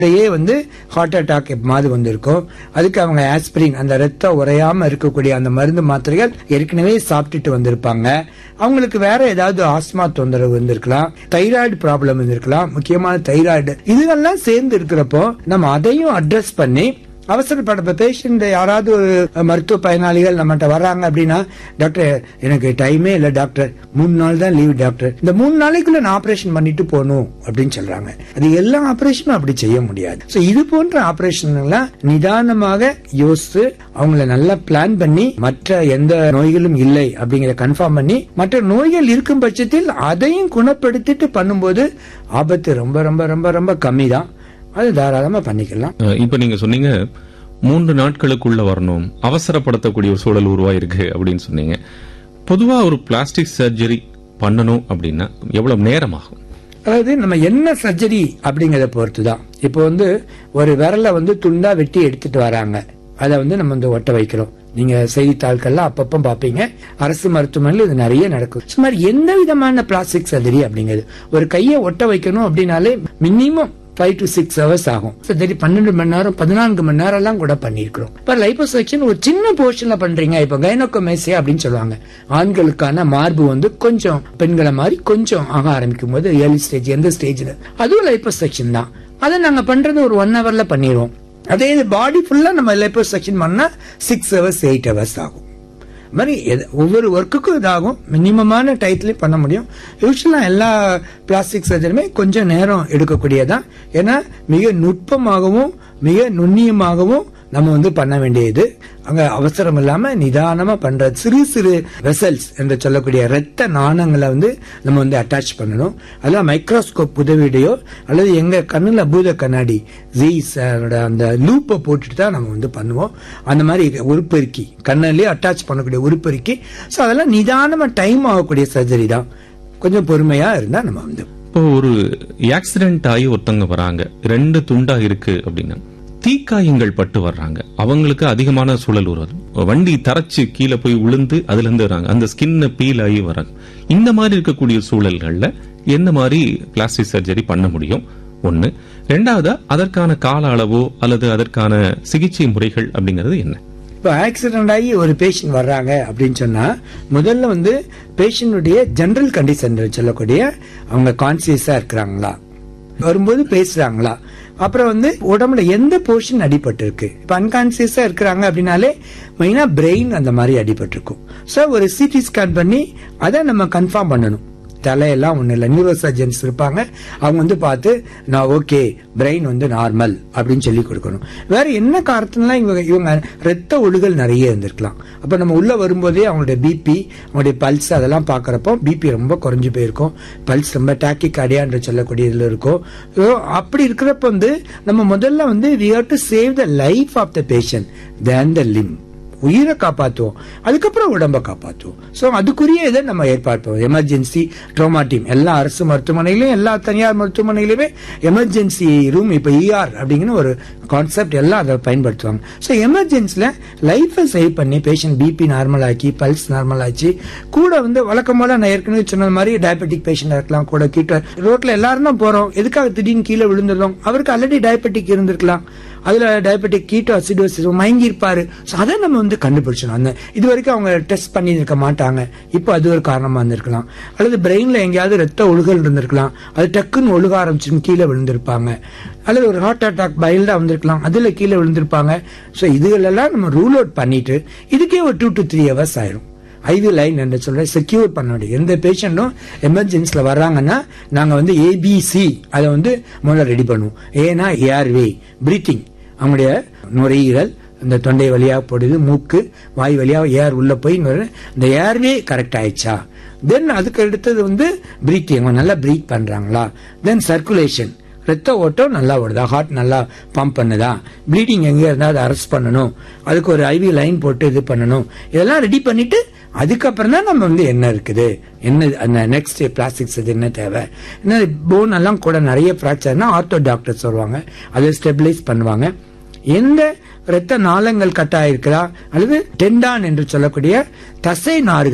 இதையே வந்து heart attack மாதிரி வந்திருக்கும் அதுக்கு அவங்க ஆஸ்பிரின் அந்த ரத்தம் உறையாம இருக்கக்கூடிய அந்த மருந்து மாத்திரைகள் ஏற்கனவே சாப்பிட்டுட்டு வந்திருப்பாங்க அவங்களுக்கு வேற ஏதாவது ஆஸ்மா தொந்தரவு இருந்திருக்கலாம் தைராய்டு ப்ராப்ளம் இருந்திருக்கலாம் முக்கியமான தைராய்டு இதெல்லாம் சேர்ந்து இருக்கிறப்போ நம்ம அதையும் அட்ரஸ் பண்ணி அவசரப்பட பேஷண்ட் யாராவது ஒரு மருத்துவ பயனாளிகள் நம்மகிட்ட வர்றாங்க அப்படின்னா டாக்டர் எனக்கு டைமே இல்லை டாக்டர் மூணு நாள் தான் லீவ் டாக்டர் இந்த மூணு நாளைக்குள்ள நான் ஆபரேஷன் பண்ணிட்டு போகணும் அப்படின்னு சொல்றாங்க அது எல்லா ஆபரேஷனும் அப்படி செய்ய முடியாது சோ இது போன்ற ஆபரேஷன் எல்லாம் நிதானமாக யோசித்து அவங்கள நல்லா பிளான் பண்ணி மற்ற எந்த நோய்களும் இல்லை அப்படிங்கிற கன்ஃபார்ம் பண்ணி மற்ற நோய்கள் இருக்கும் பட்சத்தில் அதையும் குணப்படுத்திட்டு பண்ணும்போது ஆபத்து ரொம்ப ரொம்ப ரொம்ப ரொம்ப கம்மி தான் அது தாராளமா பண்ணிக்கலாம் அஹ், இப்ப நீங்க சொன்னீங்க மூன்று நாட்களுக்குள்ள வரணும் அவசரப்படுத்தக்கூடிய ஒரு சூழல் உருவாயிருக்கு அப்படின்னு சொன்னீங்க பொதுவா ஒரு பிளாஸ்டிக் சர்ஜரி பண்ணணும் அப்படின்னா எவ்வளவு நேரம் ஆகும் அதாவது நம்ம என்ன சர்ஜரி அப்படிங்கறத பொறுத்து தான் இப்போ வந்து ஒரு விரலை வந்து துண்டா வெட்டி எடுத்துட்டு வராங்க அதை வந்து நம்ம வந்து ஒட்ட வைக்கிறோம் நீங்க செய்தித்தாள்கள்ல அப்பப்போ பாப்பீங்க அரசு மருத்துவமனையில் இது நிறைய நடக்கும் சுமார் எந்த விதமான பிளாஸ்டிக் சர்ஜரி அப்படிங்கிறது ஒரு கையை ஒட்ட வைக்கணும் அப்படின்னாலே minimum five to six hours ஆகும் சரி பன்னெண்டு மணி நேரம் பதினான்கு மணி நேரம் எல்லாம் கூட பண்ணிருக்கிறோம் இப்ப லைப்போசெக்ஷன் ஒரு சின்ன போர்ஷன்ல பண்றீங்க இப்ப கைனோகோமேசியா அப்படின்னு சொல்லுவாங்க ஆண்களுக்கான மார்பு வந்து கொஞ்சம் பெண்களை மாதிரி கொஞ்சம் ஆக ஆரம்பிக்கும் போது ஏர்லி ஸ்டேஜ் எந்த ஸ்டேஜ்ல அதுவும் லைப்போசெக்ஷன் தான் அதை நாங்க பண்றது ஒரு ஒன் ஹவர்ல பண்ணிடுவோம் அதே இது பாடி ஃபுல்லா நம்ம லைப்போசெக்ஷன் பண்ணா சிக்ஸ் ஹவர்ஸ் எயிட் ஹவர்ஸ் ஆகும் அது மாதிரி எது- ஒவ்வொரு ஒர்க்குக்கும் இதாகும் மினிமமான டயத்துலயும் பண்ண முடியும் யூஸ்வலா எல்லா பிளாஸ்டிக் சர்ஜரியுமே கொஞ்சம் நேரம் எடுக்கக்கூடியதான் ஏன்னா மிக நுட்பமாகவும் மிக நுண்ணியமாகவும் நம்ம வந்து பண்ண வேண்டியது அங்க அவசரம் இல்லாம நிதானமா பண்ற சிறு சிறு வெசல்ஸ் என்று சொல்லக்கூடிய இரத்த நாணங்களை வந்து நம்ம வந்து அட்டாச் பண்ணணும் அதெல்லாம் மைக்ரோஸ்கோப் உதவியுடையோ அல்லது எங்க கண்ணுல பூத கண்ணாடி ஜீஸ் அந்த லூப்பை போட்டுட்டு தான் நம்ம வந்து பண்ணுவோம் அந்த மாதிரி உருப்பெருக்கி கண்ணிலேயே அட்டாச் பண்ணக்கூடிய உருப்பெருக்கி ஸோ அதெல்லாம் நிதானமா டைம் ஆகக்கூடிய சர்ஜரி தான் கொஞ்சம் பொறுமையா இருந்தா நம்ம வந்து இப்போ ஒரு ஆக்சிடென்ட் ஆகி ஒருத்தவங்க வராங்க ரெண்டு துண்டா இருக்கு அப்படின்னா தீக்காயங்கள் பட்டு வர்றாங்க அவங்களுக்கு அதிகமான சூழல் உருவாது வண்டி தரைச்சு கீழே போய் விழுந்து அதுல இருந்து வராங்க அந்த ஸ்கின்ன பீல் ஆகி வராங்க இந்த மாதிரி இருக்கக்கூடிய சூழல்கள்ல எந்த மாதிரி பிளாஸ்டிக் சர்ஜரி பண்ண முடியும் ஒண்ணு ரெண்டாவது அதற்கான கால அளவோ அல்லது அதற்கான சிகிச்சை முறைகள் அப்படிங்கிறது என்ன இப்போ ஆக்சிடென்ட் ஆகி ஒரு பேஷண்ட் வர்றாங்க அப்படின்னு சொன்னா முதல்ல வந்து பேஷண்டுடைய ஜெனரல் கண்டிஷன் சொல்லக்கூடிய அவங்க கான்சியஸா இருக்கிறாங்களா வரும்போது பேசுறாங்களா அப்புறம் வந்து உடம்புல எந்த போர்ஷன் அடிபட்டு இருக்கு இப்ப அன்கான்சியஸா இருக்கிறாங்க அப்படின்னாலே மெயினா பிரெயின் அந்த மாதிரி அடிபட்டு இருக்கும் ஸோ ஒரு சிடி ஸ்கேன் பண்ணி அதை நம்ம கன்ஃபார்ம் பண்ணணும் தலையெல்லாம் ஒண்ணு இல்லை நியூரோ சர்ஜன்ஸ் இருப்பாங்க அவங்க வந்து பார்த்து நான் ஓகே பிரெயின் வந்து நார்மல் அப்படின்னு சொல்லி கொடுக்கணும் வேற என்ன காரணத்தினால இவங்க இவங்க ரத்த ஒழுகல் நிறைய இருந்திருக்கலாம் அப்ப நம்ம உள்ள வரும்போதே அவங்களுடைய பிபி அவங்களுடைய பல்ஸ் அதெல்லாம் பாக்குறப்போ பிபி ரொம்ப குறைஞ்சு போயிருக்கும் பல்ஸ் ரொம்ப டாக்கி கடியான்ற சொல்லக்கூடிய இதுல இருக்கும் So, அப்படி இருக்கிறப்ப வந்து நம்ம முதல்ல வந்து we have to save the life of the patient then the limb உயிரை காப்பாற்றுவோம் அதுக்கப்புறம் உடம்ப காப்பாற்றுவோம் ஸோ அதுக்குரிய இதை நம்ம ஏற்பாடு பண்ணுவோம் எமர்ஜென்சி ட்ரோமா டீம் எல்லா அரசு மருத்துவமனையிலும் எல்லா தனியார் மருத்துவமனையிலுமே எமர்ஜென்சி ரூம் இப்போ இஆர் அப்படிங்கிற ஒரு கான்செப்ட் எல்லாம் அதை பயன்படுத்துவாங்க ஸோ எமர்ஜென்சியில் லைஃபை சேவ் பண்ணி பேஷண்ட் பிபி நார்மல் ஆக்கி பல்ஸ் நார்மல் ஆச்சு கூட வந்து வழக்கம் போல நான் ஏற்கனவே சொன்ன மாதிரி டயபெட்டிக் பேஷண்ட் இருக்கலாம் கூட கீட்ட ரோட்ல எல்லாரும் தான் போறோம் எதுக்காக திடீர்னு கீழே விழுந்துடும் அவருக்கு ஆல்ரெடி டயபெட்டிக் இருந்திருக்கலாம் அதுல டயபெட்டிக் கீட்டோ அசிடோசிஸ் மயங்கி இருப்பாரு So அதை நம்ம வந்து கண்டுபிடிச்சணும் அந்த இது வரைக்கும் அவங்க டெஸ்ட் பண்ணி இருக்க மாட்டாங்க இப்போ அது ஒரு காரணமா இருந்திருக்கலாம் அல்லது பிரெயின்ல எங்கேயாவது ரத்த ஒழுகல் இருந்திருக்கலாம் அது டக்குன்னு ஒழுக ஆரம்பிச்சுன்னு கீழே விழுந்திருப்பாங்க அல்லது ஒரு ஹார்ட் அட்டாக் பைல்டா வந்திருக்கலாம் அதுல கீழே விழுந்திருப்பாங்க ஸோ இதுகளெல்லாம் நம்ம ரூல் அவுட் பண்ணிட்டு இதுக்கே ஒரு டூ டு த்ரீ ஹவர்ஸ் ஆயிரும் ஐவி லைன் என்று சொல்ற செக்யூர் பண்ண முடியும் எந்த பேஷண்ட்டும் எமர்ஜென்சில வர்றாங்கன்னா நாங்க வந்து ஏபிசி அதை வந்து முதல்ல ரெடி பண்ணுவோம் ஏன்னா ஏர்வே பிரீத்திங் அவங்களுடைய நுரையீரல் இந்த தொண்டை வழியா போடுது மூக்கு வாய் வழியா ஏர் உள்ள போய் நுரை- இந்த ஏர்வே கரெக்ட் ஆயிடுச்சா தென் அதுக்கு அடுத்தது வந்து பிரீத்திங் அவங்க நல்லா பிரீத் பண்றாங்களா தென் சர்க்குலேஷன் ரத்த ஓட்டம் நல்லா ஓடுதா ஹார்ட் நல்லா பம்ப் பண்ணுதா ப்ளீடிங் எங்க இருந்தா அதை அரெஸ்ட் பண்ணணும் அதுக்கு ஒரு ஐவி லைன் போட்டு இது பண்ணணும் இதெல்லாம் ரெடி பண்ணிட்டு அதுக்கப்புறம் தான் நம்ம வந்து என்ன இருக்குது என்ன அந்த நெக்ஸ்ட் பிளாஸ்டிக் சர்ஜரி என்ன தேவை என்ன போன் எல்லாம் கூட நிறைய ஃப்ராக்சர்னா ஆர்த்தோ டாக்டர்ஸ் வருவாங்க அதை ஸ்டெபிலைஸ் பண்ணுவாங்க எந்த இரத்த நாளங்கள் கட் ஆயிருக்கிறா அல்லது டெண்டான் என்று சொல்லக்கூடிய தசை நார்கள்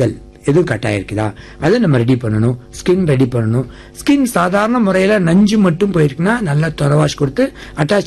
எதுவும் கட் ஆயிருக்குதா அதை நம்ம ரெடி பண்ணணும் ஸ்கின் ரெடி பண்ணணும் ஸ்கின் சாதாரண முறையில நஞ்சு மட்டும் போயிருக்குன்னா நல்லா தொலை வாஷ் கொடுத்து அட்டாச்